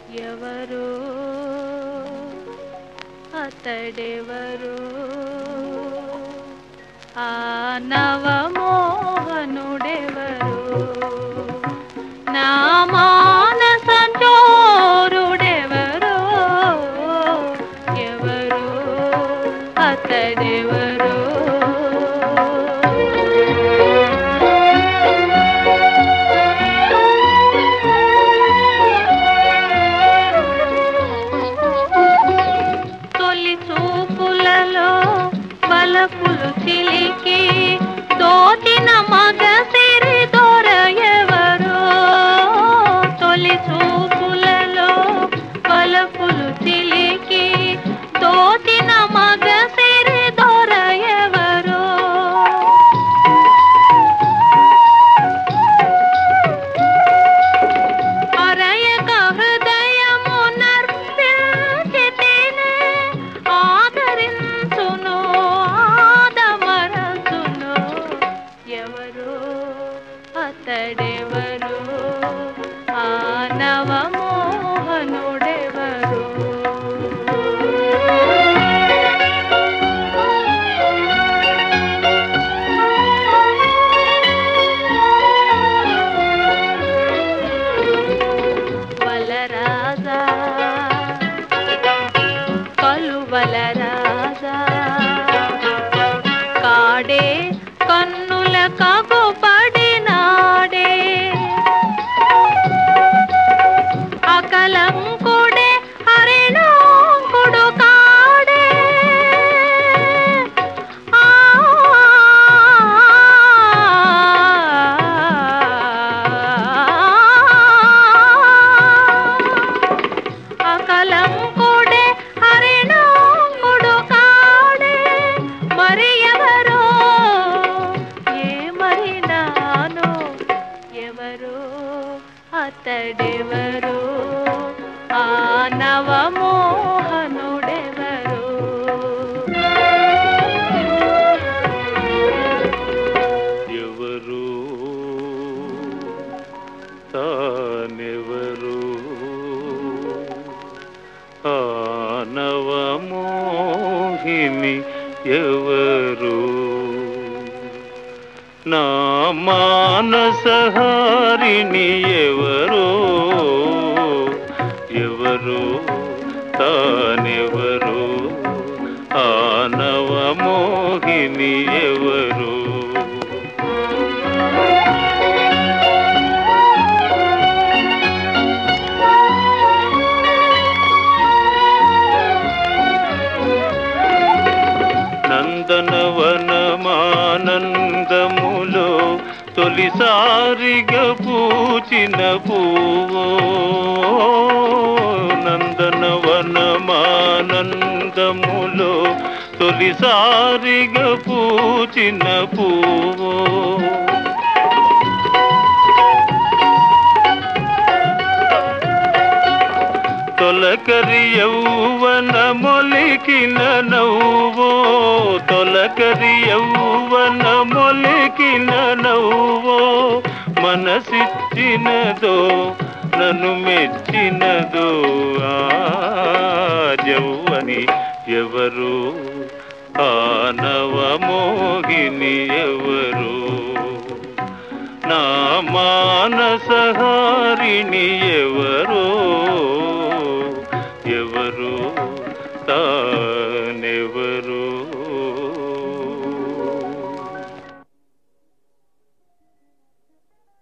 ఎవరు అతడెవరు ఆ నవమోహనుడెవరు నా మానస చోరుడెవరు ఎవరు అతడెవరు తొలి చూపులలో బలపులు చిలికి దోచిన మగ సిరి దొర ఎవరో తొలి చూపులలో బలపులు చిలికి దోచిన మగ సిరి దొర ఎవరో అరయక హృదయము నర్పించితేనే ఆదరించును ఆదమరచును ఎవరు అతడెవరు ఆ నవమోహనుడెవరు వలరాజా కలువల రాజా కాడే కన్నుల కగుపడినాడే అకలంకుడే హరిణోంకుడు కాడే ఆ అకలంకుడే హరిణోంకుడు కాడే మరి ఎవరో ఏమరినాను ఎవరు అతడెవరు ఆ నవమోహనుడెవరు ఎవరు తానెవరు ఆనవమోహిని ఎవరు నా మానసహారిణి ఎవరు ఎవరు తానెవరు ఆనవమోహిని ఎవరు నందనవనమానందములో తొలిసారిగా పూచిన పువ్వు నందనవనమానందములో తొలిసారిగా పూచిన పువ్వు తొలకరి యౌవన మొలికిన నవ్వో తొలకరి యౌవన మొలికిన నవ్వో మనసిచ్చినదో నన్ను మెచ్చినదో ఆ యౌవని ఎవరు ఆనవమోహిని ఎవరు నా మానసహారిణి ఎవరో ఎవరు తానెవరు